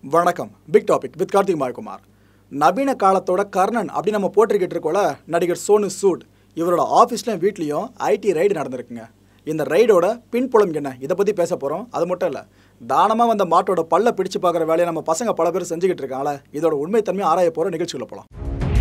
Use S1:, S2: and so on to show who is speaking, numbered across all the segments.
S1: வணக்கம் big topic with Karthik Mayakumar நவீன காலத்தோட கர்ணன் அப்படி நம்ம போட்டிருக்கிட்டு இருக்கோல நடிகர் சோனு சூட் இவரோட ஆஃபீஸ்லையும் வீட்லேயும் ஐடி ரைடு நடந்திருக்குங்க இந்த ரைடோட பின்புலம் என்ன இதை பற்றி பேச போகிறோம் அது மட்டும் இல்லை தானமாக வந்த மாட்டோட பல்ல பிடிச்சு பார்க்குற வேலையை நம்ம பசங்க பல பேர் செஞ்சுக்கிட்டு இருக்காங்களே இதோட உண்மைத்தன்மையை ஆராய போகிற நிகழ்ச்சிக்குள்ள போகலாம்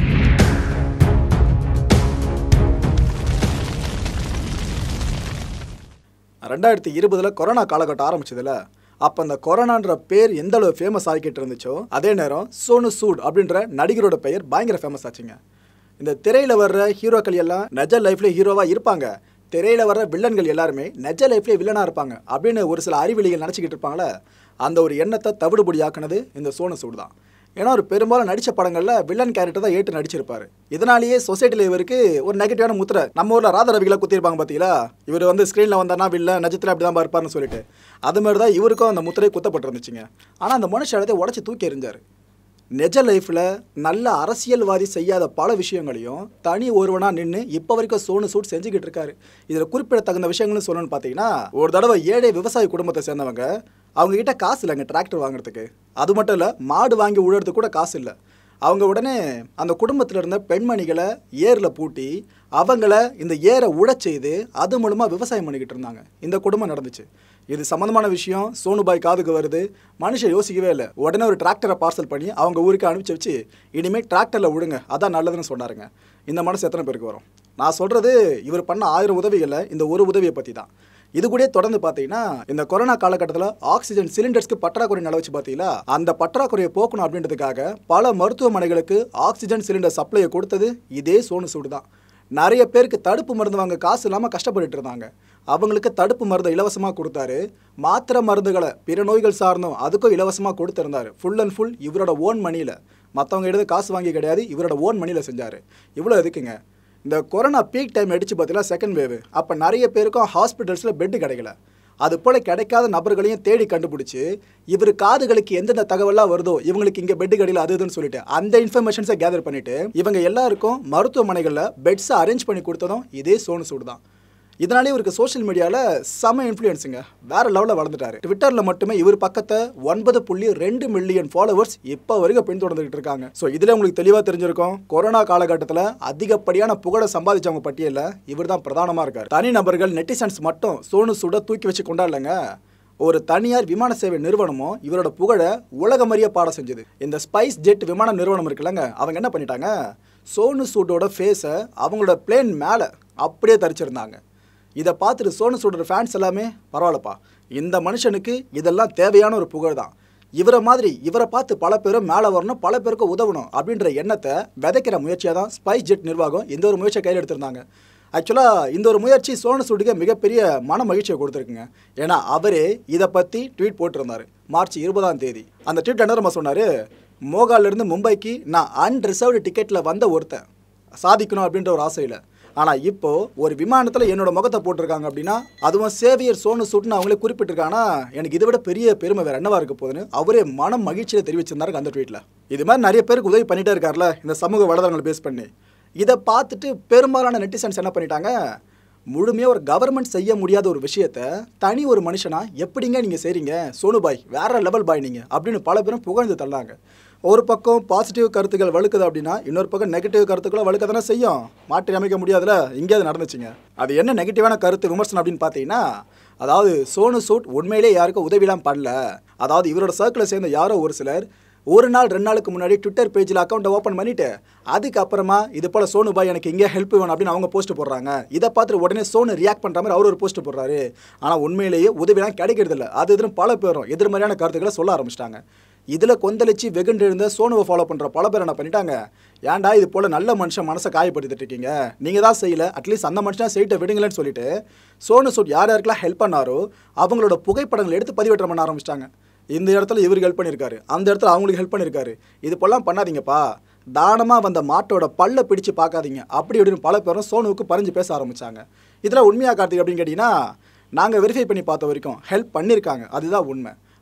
S1: ரெண்டாயிரத்தி இருபதுல கொரோனா காலகட்டம் ஆரம்பிச்சதுல அப்போ அந்த கொரோனான்ற பேர் எந்த அளவு ஃபேமஸ் ஆகிக்கிட்டு இருந்துச்சோ அதே நேரம் சோனு சூட் அப்படின்ற நடிகரோட பெயர் பயங்கர ஃபேமஸ் ஆச்சுங்க இந்த திரையில் வர்ற ஹீரோக்கள் எல்லாம் நெஜ லைஃப்ல ஹீரோவாக இருப்பாங்க திரையில் வர்ற வில்லன்கள் எல்லாருமே நெஜ லைஃப்ல வில்லனாக இருப்பாங்க அப்படின்னு ஒரு சில அறிவிலிகள் நினச்சிக்கிட்டு இருப்பாங்களே அந்த ஒரு எண்ணத்தை தவிடுபடியாக்குனது இந்த சோனு சூட் தான் ஏன்னா ஒரு பெரும்பாலும் நடித்த படங்களில் வில்லன் கேரக்டர் தான் ஏற்று நடிச்சிருப்பாரு இதனாலேயே சொசைட்டியில் இவருக்கு ஒரு நெகட்டிவான முத்திரை நம்ம ஊரில் ராத ரவிகளை குத்திருப்பாங்க பார்த்தீங்களா இவர் வந்து ஸ்க்ரீனில் வந்தானா வில்லன் நட்சத்திரம் அப்படி தான் இருப்பார்னு சொல்லிட்டு அது மாதிரி தான் இவருக்கும் அந்த முத்திரை குத்தப்பட்டிருந்துச்சுங்க ஆனால் அந்த மனுஷன் இடத்தை உடச்சி தூக்கி எறிஞ்சார் நிஜ லைஃப்பில் நல்ல அரசியல்வாதி செய்யாத பல விஷயங்களையும் தனி ஒருவனாக நின்று இப்போ வரைக்கும் சோனு சூட் செஞ்சுக்கிட்டு இருக்காரு இதில் குறிப்பிடத்தகுந்த விஷயங்கள்னு சொல்லணும்னு பார்த்தீங்கன்னா ஒரு தடவை ஏழை விவசாய குடும்பத்தை சேர்ந்தவங்க அவங்க கிட்ட காசு இல்லைங்க டிராக்டர் வாங்குறதுக்கு அது மட்டும் இல்லை மாடு வாங்கி உழறதுக்கு கூட காசு இல்லை அவங்க உடனே அந்த குடும்பத்தில் இருந்த பெண்மணிகளை ஏரில் பூட்டி அவங்கள இந்த ஏரை உடச் செய்து அது மூலமாக விவசாயம் பண்ணிக்கிட்டு இருந்தாங்க இந்த குடும்பம் நடந்துச்சு இது சம்மந்தமான விஷயம் சோனுபாய் காதுக்கு வருது மனுஷன் யோசிக்கவே இல்லை உடனே ஒரு டிராக்டரை பார்சல் பண்ணி அவங்க ஊருக்கு அனுப்பிச்சு வச்சு இனிமேல் டிராக்டரில் விடுங்க அதான் நல்லதுன்னு சொன்னாருங்க இந்த மனசு எத்தனை பேருக்கு வரும் நான் சொல்கிறது இவர் பண்ண ஆயிரம் உதவிகளில் இந்த ஒரு உதவியை பற்றி தான் இது கூட தொடர்ந்து பார்த்தீங்கன்னா இந்த கொரோனா காலகட்டத்தில் ஆக்சிஜன் சிலிண்டர்ஸ்க்கு பற்றாக்குறை நிலவச்சு பார்த்தீங்களா அந்த பற்றாக்குறையை போக்கணும் அப்படின்றதுக்காக பல மருத்துவமனைகளுக்கு ஆக்சிஜன் சிலிண்டர் சப்ளையை கொடுத்தது இதே சோனு சூடு தான் நிறைய பேருக்கு தடுப்பு மருந்து வாங்க காசு இல்லாமல் கஷ்டப்பட்டுட்டு இருந்தாங்க அவங்களுக்கு தடுப்பு மருந்து இலவசமாக கொடுத்தாரு மாத்திரை மருந்துகளை பிற நோய்கள் சார்ந்தும் அதுக்கும் இலவசமாக கொடுத்துருந்தாரு ஃபுல் அண்ட் ஃபுல் இவரோட ஓன் மணியில் மற்றவங்க எடுத்து காசு வாங்கி கிடையாது இவரோட ஓன் மணியில் செஞ்சார் இவ்வளோ எதுக்குங்க இந்த கொரோனா பீக் டைம் அடிச்சு பார்த்தீங்கன்னா செகண்ட் வேவ் அப்போ நிறைய பேருக்கும் ஹாஸ்பிட்டல்ஸில் பெட்டு கிடைக்கல அது போல் கிடைக்காத நபர்களையும் தேடி கண்டுபிடிச்சி இவர் காதுகளுக்கு எந்தெந்த தகவலாக வருதோ இவங்களுக்கு இங்கே பெட்டு கிடைக்கல அது இதுன்னு சொல்லிட்டு அந்த இன்ஃபர்மேஷன்ஸை கேதர் பண்ணிட்டு இவங்க எல்லாருக்கும் மருத்துவமனைகளில் பெட்ஸை அரேஞ்ச் பண்ணி கொடுத்ததும் இதே சோனு சூடு தான் இதனாலே இவருக்கு சோஷியல் மீடியாவில் செம இன்ஃப்ளூயன்ஸுங்க வேற லெவலில் வளர்ந்துட்டாரு ட்விட்டரில் மட்டுமே இவர் பக்கத்தை ஒன்பது புள்ளி ரெண்டு மில்லியன் ஃபாலோவர்ஸ் இப்போ வரைக்கும் பின்தொடர்ந்துகிட்டு இருக்காங்க ஸோ இதில் உங்களுக்கு தெளிவாக தெரிஞ்சிருக்கும் கொரோனா காலகட்டத்தில் அதிகப்படியான புகழை சம்பாதிச்சவங்க பட்டியலில் இவர் தான் பிரதானமாக இருக்கார் தனி நபர்கள் நெட்டிசன்ஸ் மட்டும் சோனு சூட தூக்கி வச்சு கொண்டாடலங்க ஒரு தனியார் விமான சேவை நிறுவனமும் இவரோட புகழை உலகமறிய பாட செஞ்சது இந்த ஸ்பைஸ் ஜெட் விமான நிறுவனம் இருக்குல்லங்க அவங்க என்ன பண்ணிட்டாங்க சோனு சூட்டோட ஃபேஸை அவங்களோட பிளேன் மேலே அப்படியே தரிச்சிருந்தாங்க இதை பார்த்துட்டு சோனு சூடோட ஃபேன்ஸ் எல்லாமே பரவாயில்லப்பா இந்த மனுஷனுக்கு இதெல்லாம் தேவையான ஒரு புகழ் தான் இவரை மாதிரி இவரை பார்த்து பல பேரும் மேலே வரணும் பல பேருக்கு உதவணும் அப்படின்ற எண்ணத்தை விதைக்கிற முயற்சியாக தான் ஸ்பைஸ் ஜெட் நிர்வாகம் இந்த ஒரு முயற்சியை கையில் எடுத்திருந்தாங்க ஆக்சுவலாக இந்த ஒரு முயற்சி சோனு சூட்டுக்கு மிகப்பெரிய மன மகிழ்ச்சியை கொடுத்துருக்குங்க ஏன்னா அவரே இதை பற்றி ட்வீட் போட்டிருந்தாரு மார்ச் இருபதாம் தேதி அந்த ட்வீட் என்ன நம்ம சொன்னார் மோகாலிருந்து மும்பைக்கு நான் அன்ரிசர்வ்டு டிக்கெட்டில் வந்த ஒருத்தன் சாதிக்கணும் அப்படின்ற ஒரு ஆசையில் ஆனால் இப்போ ஒரு விமானத்தில் என்னோட முகத்தை போட்டிருக்காங்க அப்படின்னா அதுவும் சேவியர் சோனு சூட்னு அவங்களே குறிப்பிட்டிருக்காங்கன்னா எனக்கு இதை விட பெரிய பெருமை வேறு என்னவா இருக்க போகுதுன்னு அவரே மனம் மகிழ்ச்சியில் தெரிவிச்சிருந்தாரு அந்த ட்வீட்டில் இது மாதிரி நிறைய பேருக்கு உதவி பண்ணிட்டே இருக்கார்ல இந்த சமூக வலைதளங்களை பேஸ் பண்ணி இதை பார்த்துட்டு பெரும்பாலான நெட்டிசன்ஸ் என்ன பண்ணிட்டாங்க முழுமையாக ஒரு கவர்மெண்ட் செய்ய முடியாத ஒரு விஷயத்த தனி ஒரு மனுஷனா எப்படிங்க நீங்கள் செய்கிறீங்க சோனு பாய் வேற லெவல் பாய் நீங்கள் அப்படின்னு பல பேரும் புகழ்ந்து தள்ளாங்க ஒரு பக்கம் பாசிட்டிவ் கருத்துக்கள் வலுக்குது அப்படின்னா இன்னொரு பக்கம் நெகட்டிவ் கருத்துக்களும் வலுக்க தானே செய்யும் மாற்றி அமைக்க முடியாதுல இங்கே அது நடந்துச்சுங்க அது என்ன நெகட்டிவான கருத்து விமர்சனம் அப்படின்னு பார்த்தீங்கன்னா அதாவது சோனு சூட் உண்மையிலே யாருக்கும் உதவிலாம் பண்ணல அதாவது இவரோட சர்க்கிளை சேர்ந்த யாரோ ஒரு சிலர் ஒரு நாள் ரெண்டு நாளுக்கு முன்னாடி ட்விட்டர் பேஜில் அக்கௌண்ட்டை ஓப்பன் பண்ணிட்டு அதுக்கப்புறமா இது போல் சோனு பாய் எனக்கு இங்கே ஹெல்ப் வேணும் அப்படின்னு அவங்க போஸ்ட் போடுறாங்க இதை பார்த்துட்டு உடனே சோனு ரியாக்ட் பண்ணுற மாதிரி அவர் ஒரு போஸ்ட் போடுறாரு ஆனால் உண்மையிலேயே உதவிலாம் கிடைக்கிறது இல்லை அது இதுன்னு பல பேரும் எதிர்மறையான கருத்துக்களை சொல்ல ஆரம்பிச்சிட்டாங்க இதில் கொந்தளிச்சு வெகுண்டு இருந்த சோனுவை ஃபாலோ பண்ணுற பல பேர் என்ன பண்ணிட்டாங்க ஏன்டா இது போல் நல்ல மனுஷன் மனசை காயப்படுத்திட்டு இருக்கீங்க நீங்கள் தான் செய்யல அட்லீஸ்ட் அந்த மனுஷன் செய்யிட்ட விடுங்களேன்னு சொல்லிட்டு சோனு சூட் யார் யாருக்கெல்லாம் ஹெல்ப் பண்ணாரோ அவங்களோட புகைப்படங்களை எடுத்து பதிவேற்றம் பண்ண ஆரம்பிச்சிட்டாங்க இந்த இடத்துல இவருக்கு ஹெல்ப் பண்ணியிருக்காரு அந்த இடத்துல அவங்களுக்கு ஹெல்ப் பண்ணியிருக்காரு இது போலாம் பண்ணாதீங்கப்பா தானமாக வந்த மாட்டோட பல்ல பிடிச்சு பார்க்காதீங்க அப்படி இப்படின்னு பல பேரும் சோனுவுக்கு பறிஞ்சு பேச ஆரம்பிச்சாங்க இதில் உண்மையாக கார்த்திக் அப்படின்னு கேட்டிங்கன்னா நாங்கள் வெரிஃபை பண்ணி பார்த்த வரைக்கும் ஹெல்ப் பண்ணியிருக்காங்க அதுதான் உண்மை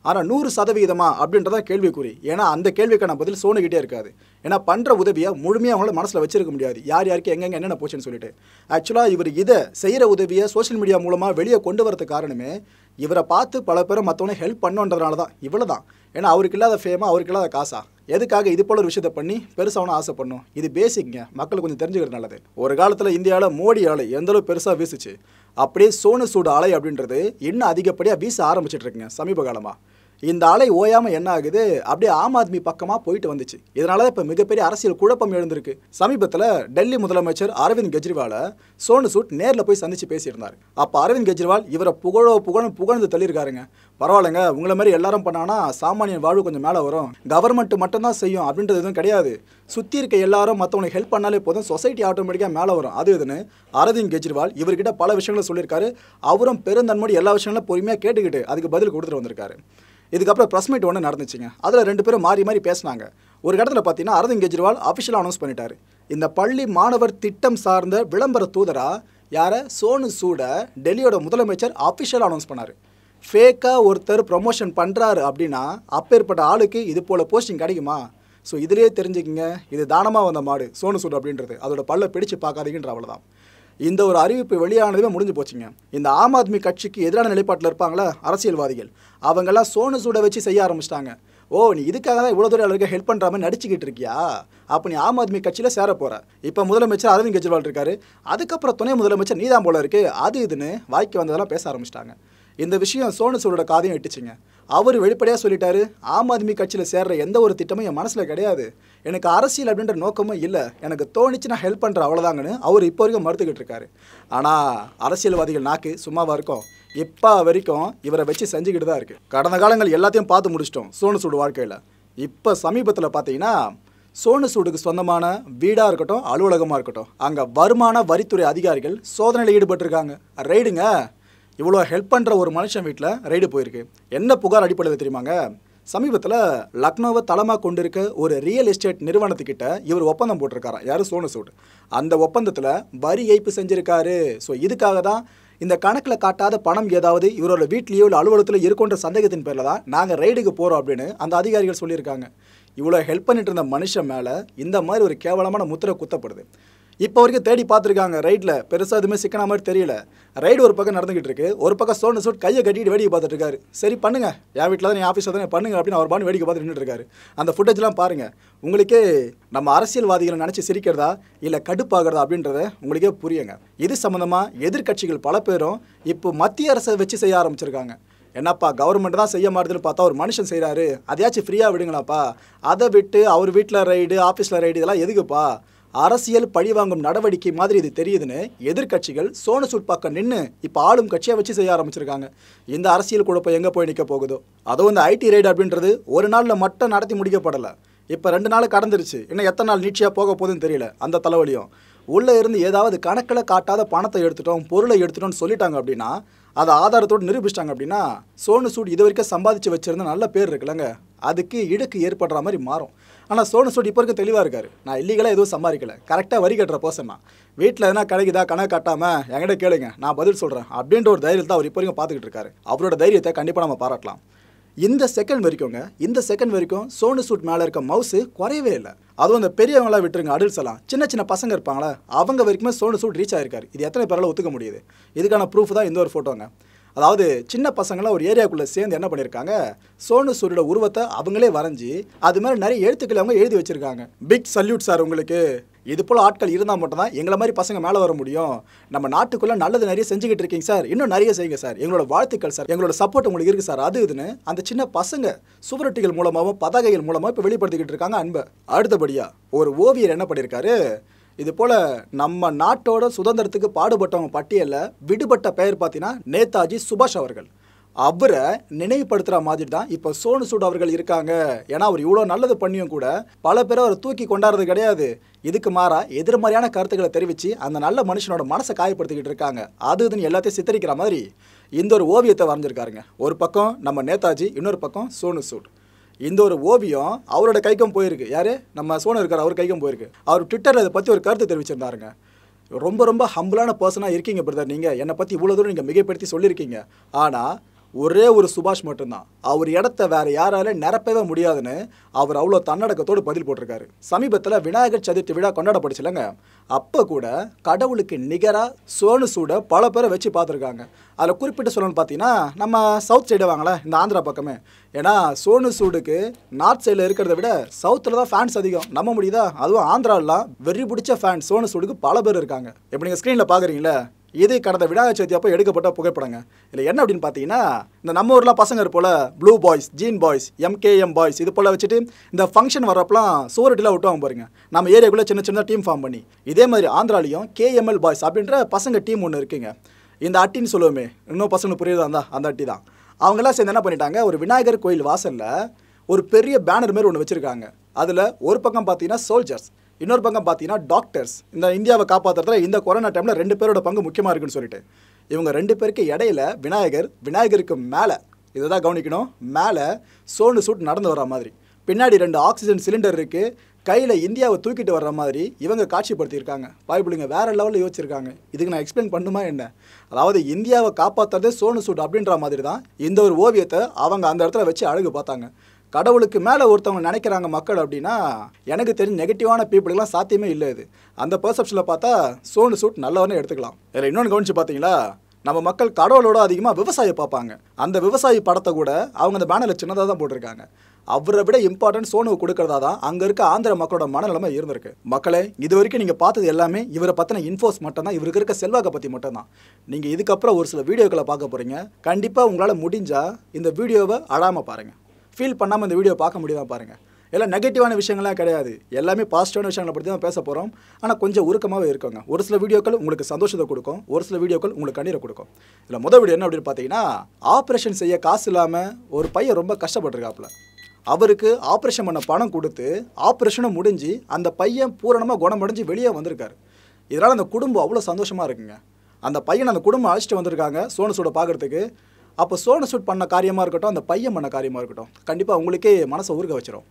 S1: ஆனால் நூறு சதவீதமா அப்படின்றதா கேள்விக்குறி ஏன்னா அந்த கேள்விக்கான பதில் சோனுகிட்டே இருக்காது ஏன்னா பண்ணுற உதவியை முழுமையாக அவங்களால மனசில் வச்சிருக்க முடியாது யார் யாருக்கு எங்கெங்க என்னென்ன போச்சுன்னு சொல்லிட்டு ஆக்சுவலாக இவர் இதை செய்கிற உதவியை சோஷியல் மீடியா மூலமாக வெளியே கொண்டு வரதுக்கு காரணமே இவரை பார்த்து பல பேரும் மற்றவனை ஹெல்ப் பண்ணுன்றதுனால தான் இவ்வளோ தான் ஏன்னா அவருக்கு இல்லாத ஃபேமா அவருக்கு இல்லாத காசா எதுக்காக இது போல ஒரு விஷயத்தை பண்ணி பெருசாகணும் ஆசை பண்ணும் இது பேசிக்ங்க மக்கள் கொஞ்சம் தெரிஞ்சுக்கிறது நல்லது ஒரு காலத்தில் இந்தியாவில் மோடி அலை எந்த அளவு பெருசாக வீசுச்சு அப்படியே சோனு சூடு அலை அப்படின்றது இன்னும் அதிகப்படியாக வீச ஆரம்பிச்சிட்டு இருக்குங்க சமீப காலமாக இந்த அலை ஓயாமல் என்ன ஆகுது அப்படியே ஆம் ஆத்மி பக்கமாக போயிட்டு வந்துச்சு இதனால தான் இப்போ மிகப்பெரிய அரசியல் குழப்பம் எழுந்திருக்கு சமீபத்தில் டெல்லி முதலமைச்சர் அரவிந்த் கெஜ்ரிவாலை சோனு சூட் நேரில் போய் சந்திச்சு பேசியிருந்தார் அப்போ அரவிந்த் கெஜ்ரிவால் இவரை புகழோ புகழும் புகழ்ந்து தள்ளியிருக்காருங்க பரவாயில்லைங்க உங்களை மாதிரி எல்லாரும் பண்ணானா சாமானியன் வாழ்வு கொஞ்சம் மேலே வரும் கவர்மெண்ட் மட்டும்தான் செய்யும் அப்படின்றது எதுவும் கிடையாது சுற்றி இருக்க எல்லாரும் மற்றவங்களுக்கு ஹெல்ப் பண்ணாலே போதும் சொசைட்டி ஆட்டோமேட்டிக்காக மேலே வரும் அது இதுன்னு அரவிந்த் கெஜ்ரிவால் இவர்கிட்ட பல விஷயங்களை சொல்லியிருக்காரு அவரும் பெருந்தன்மோடி எல்லா விஷயங்களும் பொறுமையாக கேட்டுக்கிட்டு அதுக்கு பதில் கொடுத்துட்டு வந்திருக்காரு இதுக்கப்புறம் ப்ரெஸ் மீட் ஒன்று நடந்துச்சுங்க அதில் ரெண்டு பேரும் மாறி மாறி பேசினாங்க ஒரு இடத்துல பார்த்தீங்கன்னா அரவிந்த் கெஜ்ரிவால் அஃபிஷியலாக அனௌன்ஸ் பண்ணிட்டாரு இந்த பள்ளி மாணவர் திட்டம் சார்ந்த விளம்பர தூதரா யாரை சோனு சூட டெல்லியோட முதலமைச்சர் அஃபிஷியலாக அனௌன்ஸ் பண்ணார் ஃபேக்காக ஒருத்தர் ப்ரொமோஷன் பண்ணுறாரு அப்படின்னா அப்பேற்பட்ட ஆளுக்கு இது போல் போஸ்டிங் கிடைக்குமா ஸோ இதுலேயே தெரிஞ்சுக்கிங்க இது தானமாக வந்த மாடு சோனு சூடு அப்படின்றது அதோட பல்ல பிடிச்சு பார்க்காதீங்கன்ற அவ்வளோதான் இந்த ஒரு அறிவிப்பு வெளியானதுமே முடிஞ்சு போச்சுங்க இந்த ஆம் ஆத்மி கட்சிக்கு எதிரான நிலைப்பாட்டில் இருப்பாங்களே அரசியல்வாதிகள் அவங்கெல்லாம் சோனு சூட வச்சு செய்ய ஆரம்பிச்சிட்டாங்க ஓ நீ இதுக்காக தான் இவ்வளோ தூரம் எல்லாருக்கும் ஹெல்ப் பண்ணுற மாதிரி நடிச்சுக்கிட்டு இருக்கியா அப்போ நீ ஆம் ஆத்மி கட்சியில் சேர போகிற இப்போ முதலமைச்சர் அரவிந்த் கெஜ்ரிவால் இருக்காரு அதுக்கப்புறம் துணை முதலமைச்சர் நீதான் போல இருக்கு அது இதுன்னு வாய்க்கு வந்ததெல்லாம் பேச ஆரம்பிச்சிட்டாங்க இந்த விஷயம் சோனு சூடோட காதையும் இட்டுச்சுங்க அவர் வெளிப்படையாக சொல்லிட்டாரு ஆம் ஆத்மி கட்சியில் சேர்ற எந்த ஒரு திட்டமும் என் மனசில் கிடையாது எனக்கு அரசியல் அப்படின்ற நோக்கமும் இல்லை எனக்கு தோணிச்சு நான் ஹெல்ப் பண்ணுற அவ்வளோதாங்கன்னு அவர் இப்போ வரைக்கும் மறுத்துக்கிட்டு இருக்காரு ஆனால் அரசியல்வாதிகள் நாக்கு சும்மாவாக இருக்கும் இப்போ வரைக்கும் இவரை வச்சு செஞ்சுக்கிட்டு தான் இருக்குது கடந்த காலங்கள் எல்லாத்தையும் பார்த்து முடிச்சிட்டோம் சோனு சூடு வாழ்க்கையில் இப்போ சமீபத்தில் பார்த்தீங்கன்னா சோனு சூடுக்கு சொந்தமான வீடாக இருக்கட்டும் அலுவலகமாக இருக்கட்டும் அங்கே வருமான வரித்துறை அதிகாரிகள் சோதனையில் ஈடுபட்டிருக்காங்க ரைடுங்க இவ்வளோ ஹெல்ப் பண்ணுற ஒரு மனுஷன் வீட்டில் ரைடு போயிருக்கு என்ன புகார் அடிப்படையில் தெரியுமாங்க சமீபத்தில் லக்னோவை தளமாக கொண்டிருக்க ஒரு ரியல் எஸ்டேட் நிறுவனத்துக்கிட்ட இவர் ஒப்பந்தம் போட்டிருக்காராம் யார் சோனு சூட் அந்த ஒப்பந்தத்தில் வரி ஏய்ப்பு செஞ்சிருக்காரு ஸோ இதுக்காக தான் இந்த கணக்கில் காட்டாத பணம் ஏதாவது இவரோட வீட்லேயோ இல்லை அலுவலகத்தில் இருக்குன்ற சந்தேகத்தின் பேரில் தான் நாங்கள் ரைடுக்கு போகிறோம் அப்படின்னு அந்த அதிகாரிகள் சொல்லியிருக்காங்க இவ்வளோ ஹெல்ப் பண்ணிட்டு இருந்த மனுஷன் மேலே இந்த மாதிரி ஒரு கேவலமான முத்திரை குத்தப்படுது இப்போ வரைக்கும் தேடி பார்த்துருக்காங்க ரைட்டில் பெருசாக எதுவுமே சிக்கன மாதிரி தெரியல ரைடு ஒரு பக்கம் நடந்துகிட்டு இருக்கு ஒரு பக்கம் சோனு சூட் கையை கட்டிட்டு வேடிக்கை பார்த்துட்டு இருக்காரு சரி பண்ணுங்க என் வீட்டில் தான் என் ஆஃபீஸில் தான் பண்ணுங்க அப்படின்னு அவர் பாட்டு வேடிக்கை பார்த்துட்டு நின்னுட்டு இருக்காரு அந்த ஃபுட்டேஜ்லாம் பாருங்க உங்களுக்கே நம்ம அரசியல்வாதிகளை நினச்சி சிரிக்கிறதா இல்லை கடுப்பாகிறதா அப்படின்றத உங்களுக்கே புரியுங்க இது சம்மந்தமாக எதிர்க்கட்சிகள் பல பேரும் இப்போ மத்திய அரசை வச்சு செய்ய ஆரம்பிச்சிருக்காங்க என்னப்பா கவர்மெண்ட் தான் செய்ய மாட்டுதுன்னு பார்த்தா ஒரு மனுஷன் செய்கிறாரு அதையாச்சும் ஃப்ரீயாக விடுங்களாப்பா அதை விட்டு அவர் வீட்டில் ரைடு ஆஃபீஸில் ரைடு இதெல்லாம் எதுக்குப்பா அரசியல் பழிவாங்கும் நடவடிக்கை மாதிரி இது தெரியுதுன்னு எதிர்க்கட்சிகள் சோனு சூட் பக்கம் நின்று இப்போ ஆளும் கட்சியை வச்சு செய்ய ஆரம்பிச்சிருக்காங்க இந்த அரசியல் குழப்பம் எங்கே போய் நிற்க போகுதோ அதுவும் இந்த ஐடி ரைடு அப்படின்றது ஒரு நாளில் மட்டும் நடத்தி முடிக்கப்படலை இப்போ ரெண்டு நாள் கடந்துருச்சு இன்னும் எத்தனை நாள் நீட்சியாக போக போகுதுன்னு தெரியல அந்த தலைவலியும் உள்ளே இருந்து ஏதாவது கணக்கில் காட்டாத பணத்தை எடுத்துட்டோம் பொருளை எடுத்துட்டோம்னு சொல்லிட்டாங்க அப்படின்னா அதை ஆதாரத்தோடு நிரூபிச்சிட்டாங்க அப்படின்னா சோனு சூட் இது வரைக்கும் சம்பாதிச்சு வச்சிருந்த நல்ல பேர் இருக்குல்லங்க அதுக்கு இடுக்கு ஏற்படுற மாதிரி மாறும் ஆனால் சோனு சூட் இப்போ வரைக்கும் தெளிவாக இருக்காரு நான் இல்லீகலாக எதுவும் சம்பாதிக்கல கரெக்டாக வரி கட்டுற பர்சன் நான் வீட்டில் எதனா கிடைக்குதா கணக்கு கட்டாமல் என்கிட்ட கேளுங்க நான் பதில் சொல்கிறேன் அப்படின்ற ஒரு தைரியத்தை அவர் இப்போ வரைக்கும் பார்த்துக்கிட்டு இருக்காரு அவரோட தைரியத்தை கண்டிப்பாக நம்ம பாராட்டலாம் இந்த செகண்ட் வரைக்குங்க இந்த செகண்ட் வரைக்கும் சோனு சூட் மேலே இருக்க மவுஸு குறையவே இல்லை அதுவும் இந்த பெரியவங்களாம் விட்டுருங்க அடல்ட்ஸ் எல்லாம் சின்ன சின்ன பசங்க இருப்பாங்களே அவங்க வரைக்குமே சோனு சூட் ரீச் ஆயிருக்காரு இது எத்தனை பேரால ஒத்துக்க முடியுது இதுக்கான ப்ரூஃப் தான் இந்த ஒரு ஃபோட்டோங்க அதாவது சின்ன பசங்களாம் ஒரு ஏரியாக்குள்ளே சேர்ந்து என்ன பண்ணியிருக்காங்க சோனு சூரோட உருவத்தை அவங்களே வரைஞ்சி அது மாதிரி நிறைய எழுத்துக்களை அவங்க எழுதி வச்சிருக்காங்க பிக் சல்யூட் சார் உங்களுக்கு இது போல் ஆட்கள் இருந்தால் மட்டும்தான் எங்களை மாதிரி பசங்க மேலே வர முடியும் நம்ம நாட்டுக்குள்ளே நல்லது நிறைய செஞ்சுக்கிட்டு இருக்கீங்க சார் இன்னும் நிறைய செய்யுங்க சார் எங்களோட வாழ்த்துக்கள் சார் எங்களோட சப்போர்ட் உங்களுக்கு இருக்குது சார் அது இதுன்னு அந்த சின்ன பசங்க சுவரொட்டிகள் மூலமாகவும் பதாகைகள் மூலமாக இப்போ வெளிப்படுத்திக்கிட்டு இருக்காங்க அன்பை அடுத்தபடியாக ஒரு ஓவியர் என்ன பண்ணியிருக்காரு இது போல நம்ம நாட்டோட சுதந்திரத்துக்கு பாடுபட்டவங்க பட்டியலில் விடுபட்ட பெயர் பார்த்தீங்கன்னா நேதாஜி சுபாஷ் அவர்கள் அவரை நினைவுபடுத்துகிற மாதிரி தான் இப்போ சோனு சூட் அவர்கள் இருக்காங்க ஏன்னா அவர் இவ்வளோ நல்லது பண்ணியும் கூட பல பேர் அவரை தூக்கி கொண்டாடுறது கிடையாது இதுக்கு மாறா எதிர்மறையான கருத்துக்களை தெரிவித்து அந்த நல்ல மனுஷனோட மனசை காயப்படுத்திக்கிட்டு இருக்காங்க அது இதுன்னு எல்லாத்தையும் சித்தரிக்கிற மாதிரி இந்த ஒரு ஓவியத்தை வரைஞ்சிருக்காருங்க ஒரு பக்கம் நம்ம நேதாஜி இன்னொரு பக்கம் சோனு சூட் இந்த ஒரு ஓவியம் அவரோட கைக்கும் போயிருக்கு யாரு நம்ம சோனு இருக்கார் அவர் கைக்கும் போயிருக்கு அவர் ட்விட்டரில் இதை பற்றி ஒரு கருத்து தெரிவிச்சிருந்தாருங்க ரொம்ப ரொம்ப ஹம்பிளான பர்சனாக இருக்கீங்க பிரதர் நீங்கள் என்னை பற்றி இவ்வளோ தூரம் நீங்கள் மிகைப்படுத்தி சொல்லியிருக்கீங்க ஆனால் ஒரே ஒரு சுபாஷ் மட்டும்தான் அவர் இடத்த வேற யாரால நிரப்பவே முடியாதுன்னு அவர் அவ்வளோ தன்னடக்கத்தோடு பதில் போட்டிருக்காரு சமீபத்தில் விநாயகர் சதுர்த்தி விழா கொண்டாடப்படுச்சுலங்க அப்போ கூட கடவுளுக்கு நிகராக சோனு சூட பல பேரை வச்சு பார்த்துருக்காங்க அதில் குறிப்பிட்டு சொல்லணும்னு பார்த்தீங்கன்னா நம்ம சவுத் சைடு வாங்களே இந்த ஆந்திரா பக்கமே ஏன்னா சோனு சூடுக்கு நார்த் சைடில் இருக்கிறத விட சவுத்தில் தான் ஃபேன்ஸ் அதிகம் நம்ப முடியுதா அதுவும் ஆந்திராலாம் வெறி பிடிச்ச ஃபேன் சோனு சூடுக்கு பல பேர் இருக்காங்க இப்போ நீங்கள் ஸ்க்ரீனில் பார்க்குறீங்களே இது கடந்த விநாயகர் சதுர்த்தி அப்போ எடுக்கப்பட்ட புகைப்படங்க இதில் என்ன அப்படின்னு பார்த்தீங்கன்னா இந்த நம்ம ஊர்லாம் பசங்க இருப்போல blue boys jean boys MKM boys இது போல் வச்சுட்டு இந்த ஃபங்க்ஷன் வரப்பலாம் சோரட்டிலாம் விட்டுவாங்க பாருங்க நம்ம ஏரியாக்குள்ளே சின்ன சின்ன டீம் ஃபார்ம் பண்ணி இதே மாதிரி ஆந்திராலையும் கேஎம்எல் பாய்ஸ் அப்படின்ற பசங்க டீம் ஒன்று இருக்குங்க இந்த அட்டின்னு சொல்லுவோமே இன்னும் பசங்களுக்கு புரியுதா இருந்தா அந்த அட்டி தான் அவங்கெல்லாம் சேர்ந்து என்ன பண்ணிட்டாங்க ஒரு விநாயகர் கோயில் வாசலில் ஒரு பெரிய பேனர் மாதிரி ஒன்று வச்சுருக்காங்க அதில் ஒரு பக்கம் பார்த்தீங்கன்னா சோல்ஜர்ஸ் இன்னொரு பக்கம் பார்த்தீங்கன்னா டாக்டர்ஸ் இந்த இந்தியாவை காப்பாற்றுறதுல இந்த கொரோனா டைமில் ரெண்டு பேரோட பங்கு முக்கியமாக இருக்குன்னு சொல்லிட்டு இவங்க ரெண்டு பேருக்கு இடையில விநாயகர் விநாயகருக்கு மேலே இதை தான் கவனிக்கணும் மேலே சோனு சூட் நடந்து வர மாதிரி பின்னாடி ரெண்டு ஆக்சிஜன் சிலிண்டர் இருக்குது கையில் இந்தியாவை தூக்கிட்டு வர்ற மாதிரி இவங்க காட்சிப்படுத்தியிருக்காங்க பாய்பிளுங்க வேற லெவலில் யோசிச்சிருக்காங்க இதுக்கு நான் எக்ஸ்பிளைன் பண்ணுமா என்ன அதாவது இந்தியாவை காப்பாற்றுறதே சோனு சூட் அப்படின்ற மாதிரி தான் இந்த ஒரு ஓவியத்தை அவங்க அந்த இடத்துல வச்சு அழகு பார்த்தாங்க கடவுளுக்கு மேலே ஒருத்தவங்க நினைக்கிறாங்க மக்கள் அப்படின்னா எனக்கு தெரிஞ்ச நெகட்டிவான பீப்புளுக்கெல்லாம் சாத்தியமே இல்லை இது அந்த பர்செப்ஷனில் பார்த்தா சோனு சூட் நல்லவனே எடுத்துக்கலாம் இதில் இன்னொன்று கவனிச்சு பார்த்தீங்களா நம்ம மக்கள் கடவுளோட அதிகமாக விவசாயி பார்ப்பாங்க அந்த விவசாயி படத்தை கூட அவங்க அந்த பேனரில் சின்னதாக தான் போட்டிருக்காங்க அவரை விட இம்பார்ட்டன்ட் சோனுவை கொடுக்கறதா தான் அங்கே இருக்க ஆந்திர மக்களோட மனநிலைமை இருந்திருக்கு மக்களே இது வரைக்கும் நீங்கள் பார்த்தது எல்லாமே இவரை பற்றின இன்ஃபோஸ் மட்டும் தான் இவருக்கு இருக்க செல்வாக்கை பற்றி மட்டும் தான் நீங்கள் இதுக்கப்புறம் ஒரு சில வீடியோக்களை பார்க்க போகிறீங்க கண்டிப்பாக உங்களால் முடிஞ்சால் இந்த வீடியோவை அழாமல் பாருங்கள் ஃபீல் பண்ணாமல் இந்த வீடியோ பார்க்க முடியுதா பாருங்கள் எல்லாம் நெகட்டிவான விஷயங்கள்லாம் கிடையாது எல்லாமே பாசிட்டிவான விஷயங்களை பற்றி தான் பேச போகிறோம் ஆனால் கொஞ்சம் உருக்கமாகவே இருக்குங்க ஒரு சில வீடியோக்கள் உங்களுக்கு சந்தோஷத்தை கொடுக்கும் ஒரு சில வீடியோக்கள் உங்களுக்கு கண்ணீரை கொடுக்கும் இதில் முதல் வீடியோ என்ன அப்படின்னு பார்த்தீங்கன்னா ஆப்ரேஷன் செய்ய காசு இல்லாமல் ஒரு பையன் ரொம்ப கஷ்டப்பட்டிருக்காப்புல அவருக்கு ஆப்ரேஷன் பண்ண பணம் கொடுத்து ஆப்ரேஷனும் முடிஞ்சு அந்த பையன் பூரணமாக குணமடைஞ்சு வெளியே வந்திருக்காரு இதனால் அந்த குடும்பம் அவ்வளோ சந்தோஷமாக இருக்குங்க அந்த பையன் அந்த குடும்பம் அழைச்சிட்டு வந்திருக்காங்க சோனு சூட பார்க்குறதுக்கு அப்போ சோனு சூட் பண்ண காரியமாக இருக்கட்டும் அந்த பையன் பண்ண காரியமாக இருக்கட்டும் கண்டிப்பாக உங்களுக்கே மனசை ஊருக வச்சிரும்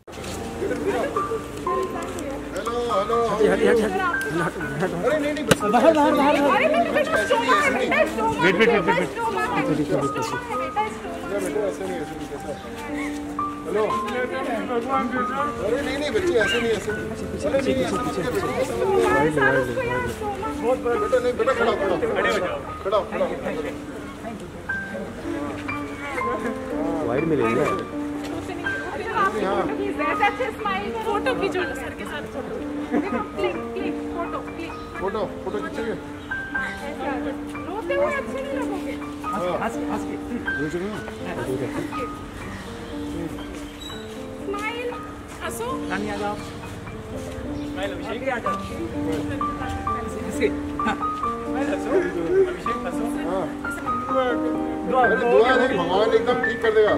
S2: वेट वेट वेट वेट
S3: अरे नहीं नहीं बच्चे ऐसे नहीं ऐसे नहीं अरे नहीं ऐसे नहीं बेटा नहीं बेटा खड़ा खड़ा खड़ा खड़ा
S2: वाइड में लेंगे
S4: फोटो खींचो ना सर के साथ फोटो देखो click click photo click
S3: photo photo खींचेंगे
S4: रोते हुए अच्छे नहीं लगोगे स्माइल हंसो
S3: अरे दुआ नहीं भगवान एकदम ठीक कर देगा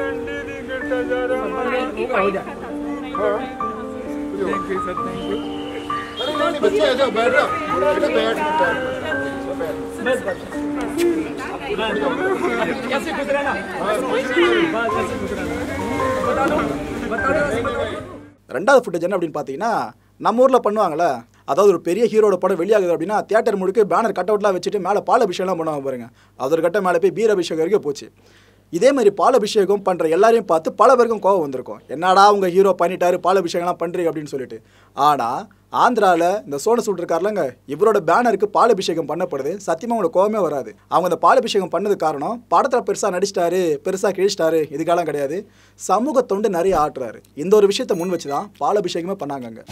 S3: हाँ अरे नहीं नहीं बच्चे ऐसे बैठ जाओ बेटा बैठ
S1: ரெண்டாவது ஃபுட்டேஜ் என்ன அப்படின்னு பார்த்தீங்கன்னா நம்ம ஊரில் பண்ணுவாங்கள்ல அதாவது ஒரு பெரிய ஹீரோட படம் வெளியாகுது அப்படின்னா தியேட்டர் முழுக்க பேனர் கட் அவுட்லாம் வச்சுட்டு மேலே பால் அபிஷேகம்லாம் பண்ணுவாங்க பாருங்க அது ஒரு கட்டம் மேலே போய் பீர் அபிஷேகம் வரைக்கும் போச்சு இதே மாதிரி பால் அபிஷேகம் பண்ணுற எல்லாரையும் பார்த்து பல பேருக்கும் கோவம் வந்திருக்கும் என்னடா உங்க ஹீரோ பண்ணிட்டாரு பால் அபிஷேகம்லாம் பண்ணுறீங்க அப்படின்னு சொல்லிட்டு ஆனால் ஆந்திராவில் இந்த சோன சூட் இருக்கார்லங்க இவரோட பேனருக்கு பால் அபிஷேகம் பண்ணப்படுது சத்தியமாக உங்களுக்கு கோவமே வராது அவங்க அந்த பால் அபிஷேகம் பண்ணது காரணம் படத்தில் பெருசாக நடிச்சிட்டாரு பெருசாக கிழிச்சிட்டாரு இதுக்கெல்லாம் கிடையாது சமூக தொண்டு நிறைய ஆட்டுறாரு இந்த ஒரு விஷயத்தை முன் வச்சு தான் பால் அபிஷேகமே பண்ணாங்க அங்க.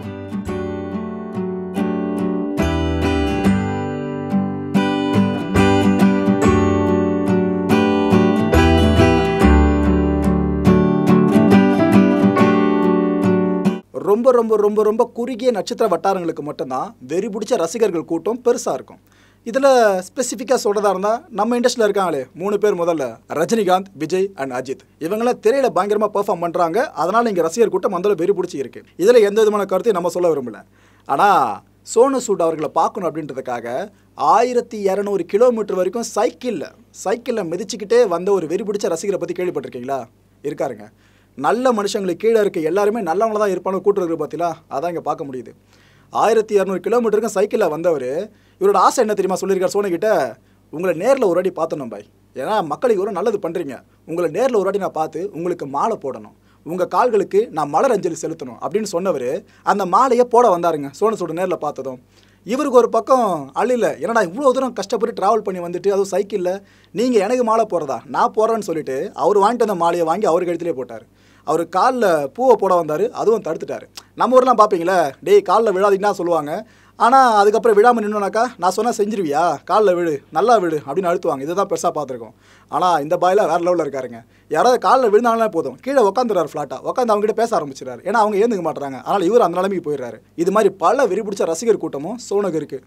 S1: ரொம்ப ரொம்ப ரொம்ப ரொம்ப குறுகிய நட்சத்திர வட்டாரங்களுக்கு மட்டும்தான் வெறி பிடிச்ச ரசிகர்கள் கூட்டம் பெருசாக இருக்கும் இதில் ஸ்பெசிஃபிக்காக சொல்கிறதா இருந்தால் நம்ம இண்டஸ்ட்ரியில் இருக்காங்களே மூணு பேர் முதல்ல ரஜினிகாந்த் விஜய் அண்ட் அஜித் இவங்களாம் திரையில் பயங்கரமாக பெர்ஃபார்ம் பண்ணுறாங்க அதனால் இங்கே ரசிகர் கூட்டம் அந்த வெறி பிடிச்சி இருக்கு இதில் எந்த விதமான கருத்தையும் நம்ம சொல்ல விரும்பல ஆனால் சோனு சூட் அவர்களை பார்க்கணும் அப்படின்றதுக்காக ஆயிரத்தி இரநூறு கிலோமீட்டர் வரைக்கும் சைக்கிளில் சைக்கிளில் மிதிச்சுக்கிட்டே வந்த ஒரு வெறி பிடிச்ச ரசிகரை பற்றி கேள்விப்பட்டிருக்கீங்களா இருக்காருங்க நல்ல மனுஷங்களுக்கு கீழே இருக்க எல்லாருமே நல்லவங்கள தான் இருப்பானு கூட்டு இருக்கு பார்த்தீங்களா அதான் இங்கே பார்க்க முடியுது ஆயிரத்தி இரநூறு கிலோமீட்டருக்கும் சைக்கிளில் வந்தவர் இவரோட ஆசை என்ன தெரியுமா சொல்லியிருக்கார் சோனு கிட்ட உங்களை நேரில் ஒரு வாட்டி பார்த்தணும் பாய் ஏன்னா மக்களுக்கு ஒரு நல்லது பண்ணுறீங்க உங்களை நேரில் ஒரு வாட்டி நான் பார்த்து உங்களுக்கு மாலை போடணும் உங்கள் கால்களுக்கு நான் மலர் அஞ்சலி செலுத்தணும் அப்படின்னு சொன்னவர் அந்த மாலையை போட வந்தாருங்க சோனு சூடு நேரில் பார்த்ததும் இவருக்கு ஒரு பக்கம் அள்ளில என்னடா இவ்வளோ தூரம் கஷ்டப்பட்டு ட்ராவல் பண்ணி வந்துட்டு அதுவும் சைக்கிளில் நீங்கள் எனக்கு மாலை போடுறதா நான் போடுறேன்னு சொல்லிட்டு அவர் வாங்கிட்டு வந்த மாலையை வாங்கி அவர் கழுத்திலே போட்டார் அவர் காலில் பூவை போட வந்தார் அதுவும் தடுத்துட்டார் நம்ம ஊர்லாம் பார்ப்பீங்களே டேய் காலில் விழாதீங்கன்னா சொல்லுவாங்க ஆனால் அதுக்கப்புறம் விழாமல் நின்னுனாக்கா நான் சொன்னால் செஞ்சிருவியா காலில் விழு நல்லா விழு அப்படின்னு அழுத்துவாங்க இதை தான் பெருசாக பார்த்துருக்கோம் ஆனால் இந்த பாயில் வேறு லெவலில் இருக்காருங்க யாராவது காலில் விழுந்தாலே போதும் கீழே உட்காந்துறாரு ஃப்ளாட்டாக உட்காந்து அவங்ககிட்ட பேச ஆரம்பிச்சிடாரு ஏன்னா அவங்க ஏந்துக்க மாட்டாங்க அதனால் இவர் அந்த நிலைமைக்கு போயிடுறாரு இது மாதிரி பல வெறி பிடிச்ச ரசிகர் கூட்டமும் சோனகு இருக்குது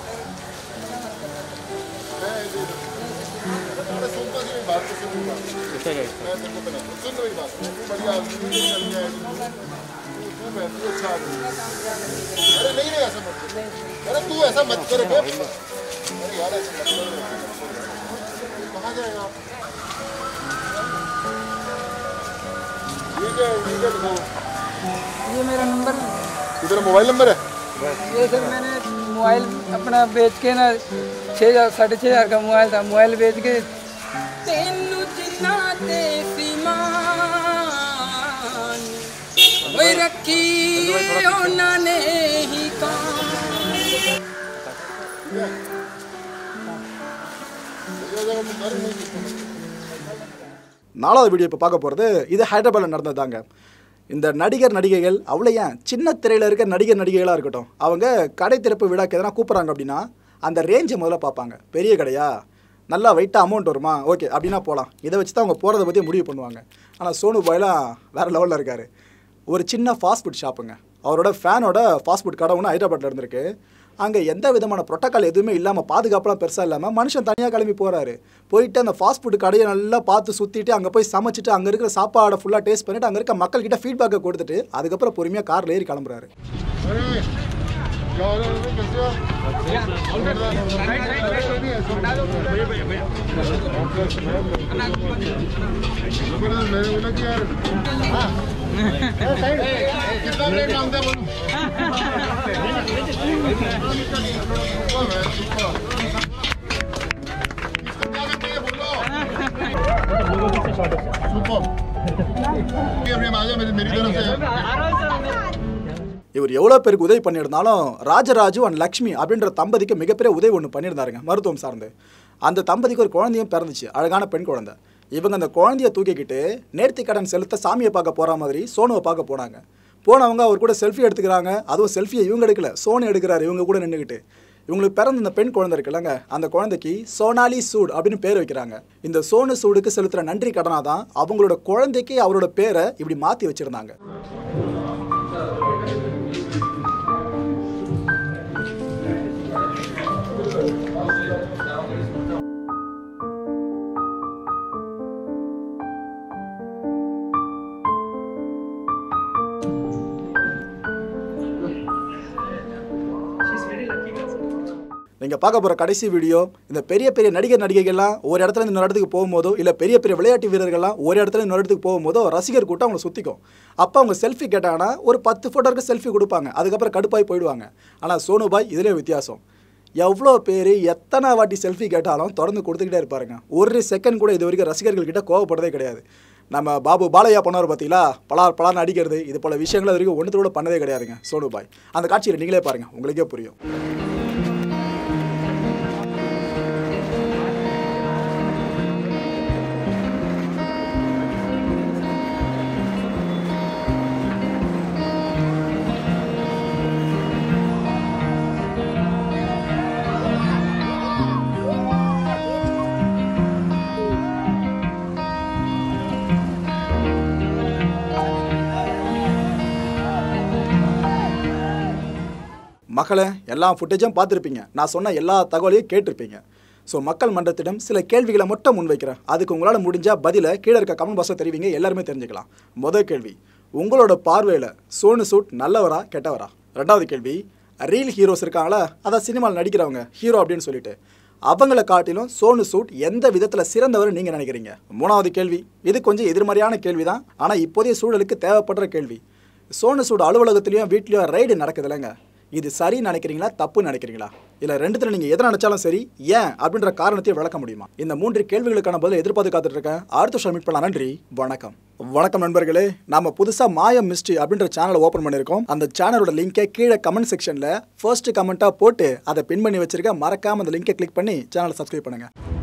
S3: अरे सुनता ही नहीं बात तो सुन नहीं बात
S2: ऐसा क्या
S3: मैं तेरे को बना सुन नहीं बात तू बढ़िया आदमी है, चल गया है, तू तू मैं तू अच्छा आदमी है। अरे नहीं नहीं ऐसा मत कर अरे तू ऐसा मत कर बे अरे यार ऐसा मत कर तू कहाँ जाएगा आप ये क्या है? ये क्या दिखाओ
S5: ये मेरा नंबर
S3: इधर मोबाइल नंबर है
S5: ये सर मैंने मोबाइल अपना बेच के ना छः हज़ार साढ़े छः हज़ार का मोबाइल था मोबाइल बेच के तेनू जिन्ना ते सीमान ओए रखी ਉਹਨਾਂ ਨੇ ਹੀ ਕਾਂ
S3: ये जगह तो कर नहीं सकता
S1: நாலாவது வீடியோ இப்போ பார்க்க போகிறது இது ஹைதராபாத்தில் நடந்ததாங்க இந்த நடிகர் நடிகைகள் அவ்வளோ ஏன் சின்ன திரையில் இருக்க நடிகர் நடிகைகளாக இருக்கட்டும் அவங்க கடை திறப்பு விழாக்கு எதனா கூப்பிட்றாங்க அப்படின்னா அந்த ரேஞ்சை முதல்ல பார்ப்பாங்க பெரிய கடையா நல்லா வெயிட்டாக அமௌண்ட் வருமா ஓகே அப்படின்னா போகலாம் இதை வச்சு தான் அவங்க போகிறத பற்றி முடிவு பண்ணுவாங்க ஆனால் சோனு பாய்லாம் வேறு லெவலில் இருக்கார் ஒரு சின்ன ஃபாஸ்ட் ஃபுட் ஷாப்புங்க அவரோட ஃபேனோட ஃபாஸ்ட் ஃபுட் கடை ஒன்று ஹைதராபாத்தில் இருந்திருக்கு அங்கே எந்த விதமான ப்ரோட்டோக்கால் எதுவுமே இல்லாமல் பாதுகாப்புலாம் பெருசாக இல்லாமல் மனுஷன் தனியாக கிளம்பி போகிறாரு போயிட்டு அந்த ஃபாஸ்ட் ஃபுட் கடையை நல்லா பார்த்து சுற்றிட்டு அங்கே போய் சமைச்சிட்டு அங்கே இருக்கிற சாப்பாடை ஃபுல்லாக டேஸ்ட் பண்ணிட்டு அங்கே இருக்க மக்கள்கிட்ட ஃபீட்பேக்கை கொடுத்துட்டு அதுக்கப்புறம் பொறுமையாக காரில் ஏறி கிளம்புறாரு
S3: अरे क्या हो रहा है कैसे हो मैंने बोला कि यार कितना प्लेट मांगते हैं बोलो मेरी मेरी तरफ से
S1: இவர் எவ்வளோ பேருக்கு உதவி பண்ணியிருந்தாலும் ராஜராஜு அண்ட் லக்ஷ்மி அப்படின்ற தம்பதிக்கு மிகப்பெரிய உதவி ஒன்று பண்ணியிருந்தாருங்க மருத்துவம் சார்ந்து அந்த தம்பதிக்கு ஒரு குழந்தையும் பிறந்துச்சு அழகான பெண் குழந்தை இவங்க அந்த குழந்தைய தூக்கிக்கிட்டு நேர்த்தி கடன் செலுத்த சாமியை பார்க்க போகிற மாதிரி சோனுவை பார்க்க போனாங்க போனவங்க அவர் கூட செல்ஃபி எடுத்துக்கிறாங்க அதுவும் செல்ஃபியை இவங்க எடுக்கல சோனு எடுக்கிறாரு இவங்க கூட நின்றுக்கிட்டு இவங்களுக்கு பிறந்த இந்த பெண் குழந்தை இருக்குல்லங்க அந்த குழந்தைக்கு சோனாலி சூட் அப்படின்னு பேர் வைக்கிறாங்க இந்த சோனு சூடுக்கு செலுத்துகிற நன்றி கடனாக தான் அவங்களோட குழந்தைக்கு அவரோட பேரை இப்படி மாற்றி வச்சுருந்தாங்க நீங்கள் பார்க்க போகிற கடைசி வீடியோ இந்த பெரிய பெரிய நடிகர் நடிகைகள்லாம் ஒரு இடத்துல இருந்து இன்னொரு இடத்துக்கு போகும்போதோ இல்லை பெரிய பெரிய விளையாட்டு வீரர்கள்லாம் ஒரு இடத்துல இருந்து இன்னொரு இடத்துக்கு போகும்போதோ ரசிகர் கூட்டம் அவங்களை சுற்றிக்கும் அப்போ அவங்க செல்ஃபி கேட்டாங்கன்னா ஒரு பத்து ஃபோட்டோக்கு செல்ஃபி கொடுப்பாங்க அதுக்கப்புறம் கடுப்பாய் போயிடுவாங்க ஆனால் சோனுபாய் இதிலே வித்தியாசம் எவ்வளோ பேர் எத்தனை வாட்டி செல்ஃபி கேட்டாலும் தொடர்ந்து கொடுத்துக்கிட்டே இருப்பாருங்க ஒரு செகண்ட் கூட இது வரைக்கும் ரசிகர்கள் கிட்ட கோவப்படுறதே கிடையாது நம்ம பாபு பாலையா பண்ணவர் பார்த்தீங்களா பலார் பலார் அடிக்கிறது இது போல விஷயங்கள் இது வரைக்கும் ஒன்றுத்தோட பண்ணதே கிடையாதுங்க சோனுபாய் அந்த காட்சியை நீங்களே பாருங்கள் உங்களுக்கே புரியும் மக்களை எல்லா ஃபுட்டேஜும் பார்த்துருப்பீங்க நான் சொன்ன எல்லா தகவலையும் கேட்டிருப்பீங்க ஸோ மக்கள் மன்றத்திடம் சில கேள்விகளை மட்டும் முன்வைக்கிறேன் அதுக்கு உங்களால் முடிஞ்சால் பதிலை கீழே இருக்க கமெண்ட் பாக்ஸில் தெரிவிங்க எல்லாருமே தெரிஞ்சுக்கலாம் முதல் கேள்வி உங்களோட பார்வையில் சோனு சூட் நல்லவரா கெட்டவரா ரெண்டாவது கேள்வி ரீல் ஹீரோஸ் இருக்காங்களா அதான் சினிமாவில் நடிக்கிறவங்க ஹீரோ அப்படின்னு சொல்லிட்டு அவங்கள காட்டிலும் சோனு சூட் எந்த விதத்தில் சிறந்தவர் நீங்கள் நினைக்கிறீங்க மூணாவது கேள்வி இது கொஞ்சம் எதிர்மறையான கேள்வி தான் ஆனால் இப்போதைய சூழலுக்கு தேவைப்படுற கேள்வி சோனு சூட் அலுவலகத்துலேயும் வீட்லேயும் ரைடு நடக்குதுல்லங்க இது சரின்னு நினைக்கிறீங்களா தப்புன்னு நினைக்கிறீங்களா இல்ல ரெண்டுத்துல நீங்க எதை நினைச்சாலும் சரி ஏன் அப்படின்ற காரணத்தையும் விளக்க முடியுமா இந்த மூன்று கேள்விகளுக்கான பதில் எதிர்பார்த்து காத்துட்டு இருக்கேன் அடுத்த வருஷம் மீட் பண்ணலாம் நன்றி வணக்கம் வணக்கம் நண்பர்களே நாம புதுசா மாயம் மிஸ்ட்ரி அப்படின்ற சேனலை ஓபன் பண்ணிருக்கோம் அந்த சேனலோட லிங்கை கீழே கமெண்ட் செக்ஷன்ல ஃபர்ஸ்ட் கமெண்டா போட்டு அதை பின் பண்ணி வச்சிருக்க மறக்காம அந்த லிங்கை கிளிக் பண்ணி சேனலை சப்ஸ்கிரைப் பண்ணுங்க